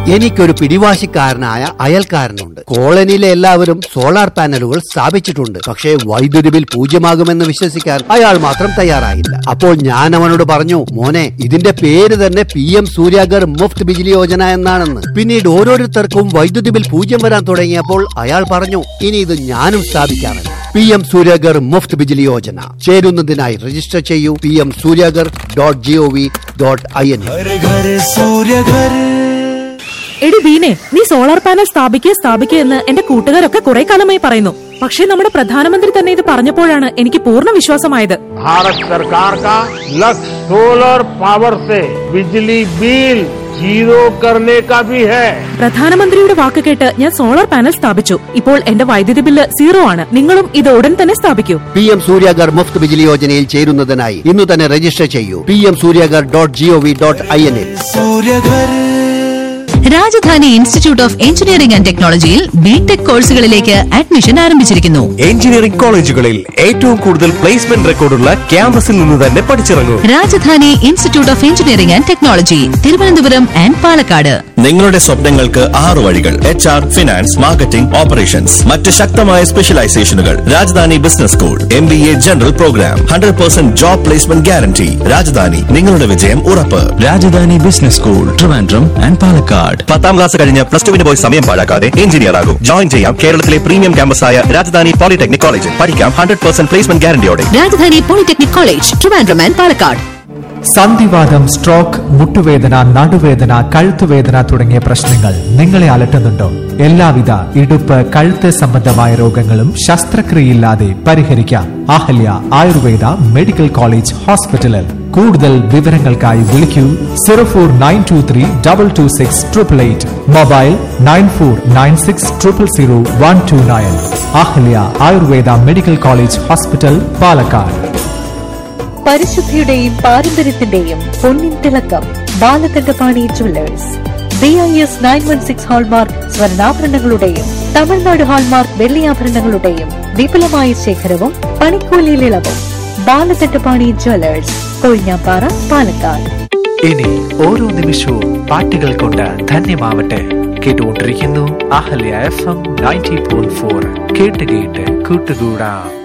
എനിക്കൊരു പിടിവാശിക്കാരനായ അയൽക്കാരനുണ്ട് കോളനിയിലെ എല്ലാവരും സോളാർ പാനലുകൾ സ്ഥാപിച്ചിട്ടുണ്ട് പക്ഷേ വൈദ്യുതി ബിൽ പൂജ്യമാകുമെന്ന് വിശ്വസിക്കാൻ അയാൾ മാത്രം തയ്യാറായില്ല അപ്പോൾ ഞാൻ അവനോട് പറഞ്ഞു മോനെ ഇതിന്റെ പേര് തന്നെ പി എം സൂര്യാഗർ മുഫ്ത് ബിജിലി യോജന എന്നാണെന്ന് പിന്നീട് ഓരോരുത്തർക്കും വൈദ്യുതി ബിൽ പൂജ്യം വരാൻ തുടങ്ങിയപ്പോൾ അയാൾ പറഞ്ഞു ഇനി ഇത് ഞാനും സ്ഥാപിക്കാമെന്ന് പി എം സൂര്യാഗർ മുഫ്ത് ബിജിലി യോജന ചേരുന്നതിനായി രജിസ്റ്റർ ചെയ്യൂ P M Suryaghar dot G O V dot I N घर घर सूर्य घर എടി ബീനെ നീ സോളാർ പാനൽ സ്ഥാപിക്കുക സ്ഥാപിക്കുക എന്ന് എന്റെ കൂട്ടുകാരൊക്കെ കുറെ കാലമായി പറയുന്നു പക്ഷേ നമ്മുടെ പ്രധാനമന്ത്രി തന്നെ ഇത് പറഞ്ഞപ്പോഴാണ് എനിക്ക് പൂർണ്ണ വിശ്വാസമായത് भारत सरकार का लक्ष्य सोलर पावर से बिजली बिल जीरो करने का भी है പ്രധാനമന്ത്രിയുടെ വാക്ക് കേട്ട് ഞാൻ സോളാർ പാനൽ സ്ഥാപിച്ചു ഇപ്പോൾ എന്റെ വൈദ്യുതി ബില്ല് സീറോ ആണ് നിങ്ങളും ഇത് ഉടൻ തന്നെ സ്ഥാപിക്കൂ പി എം സൂര്യാഗർ മുഫ്ത് ബിജിലി യോജനയിൽ ചേരുന്നതിനായി ഇന്ന് തന്നെ രജിസ്റ്റർ ചെയ്യൂ P M Suryaghar dot G O V dot I N എ सूर्य घर Rajadhani institute of engineering and ടെക്നോളജിയിൽ ബിടെക് കോഴ്സുകളിലേക്ക് അഡ്മിഷൻ ആരംഭിച്ചിരിക്കുന്നു എഞ്ചിനീയറിംഗ് കോളേജുകളിൽ ഏറ്റവും കൂടുതൽ പ്ലേസ്മെന്റ് റെക്കോർഡുള്ള ക്യാമ്പസിൽ നിന്ന് തന്നെ പഠിച്ചിറങ്ങൂ Rajadhani institute of engineering and technology Thiruvananthapuram and Palakkad നിങ്ങളുടെ സ്വപ്നങ്ങൾക്ക് ആറ് വഴികൾ H R finance marketing operations മറ്റ് ശക്തമായ സ്പെഷ്യലൈസേഷനുകൾ Rajdhani business school M B A general programme hundred percent job placement guarantee Rajadhani നിങ്ങളുടെ വിജയം ഉറപ്പ് Rajadhani business school Trivandrum and Palakkad പത്താം ക്ലാസ് കഴിഞ്ഞ് പ്ലസ് ടുവിന് പോയി സമയം പാഴാക്കാതെ എഞ്ചിനീയർ ആകും ജോയിൻ ചെയ്യാം കേരളത്തിലെ പ്രീമിയം ക്യാമ്പസായ രാജധാനി പോളിടെക്നിക് കോളേജിൽ പഠിക്കാം ഹൺഡ്രഡ് പെർസെന്റ് പ്ലേസ്മെന്റ് ഗ്യാരണ്ടിയോടെ Rajadhani polytechnic college Trivandrum and Palakkad സന്ധിവാദം സ്ട്രോക്ക് മുട്ടുവേദന നടുവേദന കഴുത്തുവേദന തുടങ്ങിയ പ്രശ്നങ്ങൾ നിങ്ങളെ അലട്ടുന്നുണ്ടോ എല്ലാവിധ ഇടുപ്പ് കഴുത്ത് സംബന്ധമായ രോഗങ്ങളും ശസ്ത്രക്രിയയില്ലാതെ പരിഹരിക്കാം അഹല്യ ആയുർവേദ മെഡിക്കൽ കോളേജ് ഹോസ്പിറ്റലിൽ കൂടുതൽ വിവരങ്ങൾക്കായി വിളിക്കൂ zero four nine two three double two six triple eight mobile nine four nine six triple zero one two nine Ahalya Ayurveda medical college hospital Palakkad പരിശുദ്ധിയുടെയും പാരമ്പര്യത്തിന്റെയും പൊന്നിൻ തിളക്കം Balakandapani jewellers B I S nine one six hallmark സ്വർണ്ണാഭരണങ്ങളുടെയും Tamil Nadu hallmark വെള്ളിയാഭരണങ്ങളുടെയും വിപുലമായ ശേഖരവും പണിക്കൂലിയിൽ ഇളവും ബാലകണ്ഠപാണി ജുവല്ലേഴ്സ് കൊഴിഞ്ഞാപ്പാറ പാലക്കാട് ഇനി ഓരോ നിമിഷവും പാട്ടുകൾ കൊണ്ട് ധന്യമാവട്ടെ കേട്ടുകൊണ്ടിരിക്കുന്നു Ahalya F M ninety point four കേട്ട് കേട്ട് കൂട്ടുകൂടാം